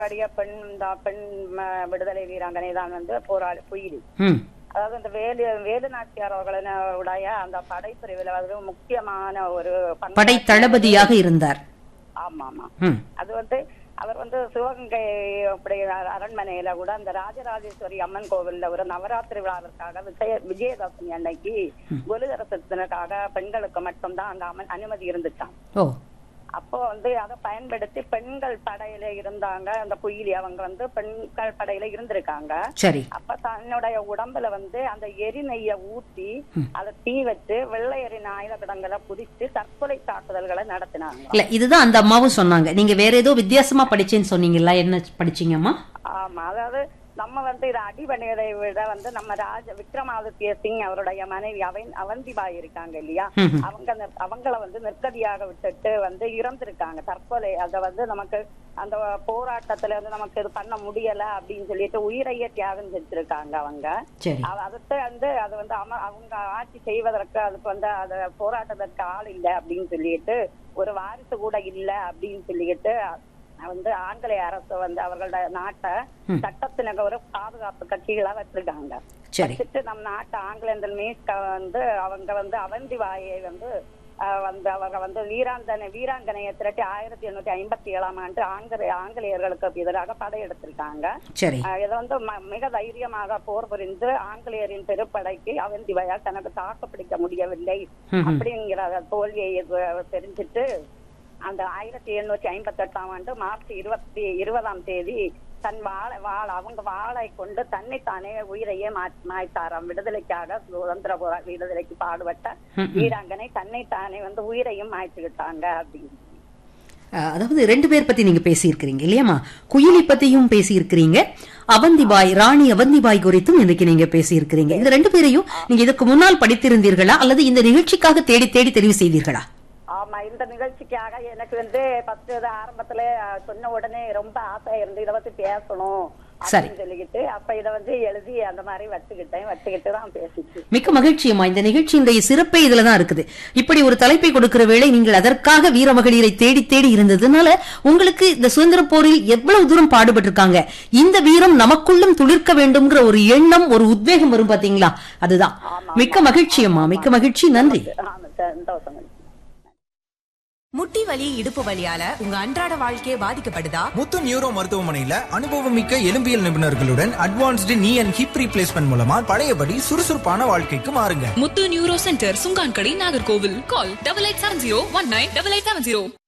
போராடிய பெண் இந்த பெண் ம- விடுதலை வீராங்கனை தான் வந்து போராடி புயிலி ம் அதாவது இந்த வேலு வேலு நாச்சியார் அவர்களுடைய அந்த படைப்பிரிவுல வந்து முக்கியமான ஒரு பங்கு- படை தளபதியாக இருந்தார் ஆமா ஆமா ம் அது வந்து அவர் வந்து சிவகங்கை அப்படி அரண்மனையில கூட அந்த ராஜராஜேஸ்வரி அம்மன் கோவில்ல ஒரு நவராத்திரி விழாவிற்காக விஜய விஜயதசமி அன்னைக்கு ஒலிதரசத்தினருக்காக பெண்களுக்கு மட்டும்தான் அந்த அமன் அனுமதி இருந்துச்சாம் ஓ அப்போ வந்து அதை பயன்படுத்தி பெண்கள் படையில இருந்தாங்க அந்த குயிலி அவங்க வந்து பெண்கள் படையில இருந்திருக்காங்க சரி அப்ப தன்னுடைய உடம்புல வந்து அந்த எரிநெய்ய ஊத்தி அதை தீ வச்சு வெள்ளை எரின ஆயுத கிடங்களை குதிச்சு தற்கொலை தாக்குதல்களை நடத்தினாங்க இல்ல இதுதான் அந்த அம்மாவும் சொன்னாங்க நீங்க வேற ஏதோ வித்தியாசமா படிச்சேன்னு சொன்னீங்கல்ல என்ன படிச்சீங்கம்மா ஆமா அதாவது நம்ம வந்து இதை அடி பண்ணியதை விட வந்து நம்ம ராஜ விக்ரமாதித்ய சிங் அவருடைய மனைவி அவன் அவந்திபாய் இருக்காங்க இல்லையா ம்ஹும். அவங்க நிர்- அவங்கள வந்து நிர்கதியாக விட்டுட்டு வந்து இறந்திருக்காங்க தற்கொலை அத வந்து நமக்கு அந்த போராட்டத்துல வந்து நமக்கு இது பண்ண முடியல அப்படின்னு சொல்லிட்டு உயிரையே தியாகம் செஞ்சிருக்காங்க அவங்க சரி அவ- அதுக்கு வந்து அது வந்து அம- அவங்க ஆட்சி செய்வதற்கு அதுக்கு வந்து அத போராட்டத்திற்கு ஆள் இல்ல அப்படின்னு சொல்லிட்டு ஒரு வாரிசு கூட இல்ல அப்படின்னு சொல்லிட்டு வந்து ஆங்கிலேய அரசு வந்து அவர்களோட நாட்டை சட்டத்தினக ஒரு பாதுகாப்பு கட்சிகளா வச்சிருக்காங்க சரி வச்சுட்டு நம்ம நாட்டை ஆங்கிலேயர்கள் மீட்க வந்து அவங்க வந்து அவந்தி வாயை வந்து அஹ், வந்து அவங்க வந்து வீராங்கனை வீராங்கனையை திரட்டி ஆயிரத்தி எண்ணூத்தி ஐம்பத்தி ஏழாம் ஆண்டு ஆங்கில ஆங்கிலேயர்களுக்கு எதிராக படையெடுத்திருக்காங்க சரி ஆஹ் இதை வந்து ம- மிக தைரியமாக போர் புரிந்து ஆங்கிலேயரின் பெருப்படைக்கு அவந்திவாயால் தனக்கு தாக்கு பிடிக்க முடியவில்லை ம்ஹும். அப்படிங்கிற தோல்வியை இது தெரிஞ்சிட்டு அந்த ஆயிரத்தி எண்ணூற்றி ஐம்பத்தி எட்டாம் ஆண்டு மார்ச் இருபத்தி இருபதாம் தேதி தன் வாழை வாழ அவங்க வாளை கொண்டு தன்னைத்தானே உயிரையே மா- மாய்த்தாராம் விடுதலைக்காக சுதந்திர போரா விடுதலைக்கு பாடுபட்ட வீராங்கனை தன்னைத்தானே வந்து உயிரையும் மாய்ச்சுக்கிட்டாங்க அப்படின்னு அஹ், அதாவது ரெண்டு பேர் பத்தி நீங்க பேசியிருக்கிறீங்க இல்லையாம்மா குயிலி பத்தியும் பேசியிருக்கிறீங்க அவந்திபாய் ராணி அவந்திபாய் குறித்தும் இன்னைக்கு நீங்க பேசியிருக்கிறீங்க இந்த ரெண்டு பேரையும் நீங்க இதுக்கு முன்னால் படித்திருந்தீர்களா அல்லது இந்த நிகழ்ச்சிக்காக தேடி தேடி தெரிவு செய்தீர்களா ஆமா இந்த நிகழ்ச்சிக்காக எனக்கு வந்து ஃபர்ஸ்ட் ஆரம்பத்துல அஹ், சொன்ன உடனே ரொம்ப ஆசை இருந்து இதை பத்தி பேசணும் சரி. அப்படின்னு சொல்லிக்கிட்டு அப்ப இத வந்து எழுதி அந்த மாதிரி வச்சுக்கிட்டேன் வச்சுக்கிட்டு தான் பேசிச்சு மிக்க மகிழ்ச்சியம்மா இந்த நிகழ்ச்சியினுடைய சிறப்பே இதுலதான் இருக்குது இப்படி ஒரு தலைப்பை கொடுக்கிற வேளை நீங்கள் அதற்காக வீர மகளிரை தேடி தேடி இருந்ததுனால உங்களுக்கு இந்த சுதந்திர போரில் எவ்வளவு தூரம் பாடுபட்டிருக்காங்க இந்த வீரம் நமக்குள்ளும் துளிர்க்க வேண்டும்ங்கிற ஒரு எண்ணம் ஒரு உத்வேகம் வரும் பாத்தீங்களா அதுதான் மிக்க மகிழ்ச்சியம்மா மிக்க மகிழ்ச்சி நன்றி ஆமா சார் சந்தோஷம் முட்டி வலி இடுப்பு வலியால உங்க அன்றாட வாழ்க்கையே பாதிக்கப்படுதா முத்து நியூரோ மருத்துவமனையில அனுபவமிக்க எலும்பியல் நிபுணர்களுடன் அட்வான்ஸ்டு நீ அண்ட் ஹிப் ரீப்ளேஸ்மெண்ட் மூலமா பழையபடி சுறுசுறுப்பான வாழ்க்கைக்கு மாறுங்க Muthu neuro centre Sungankadai Nagercoil call double eight seven zero one nine double eight seven zero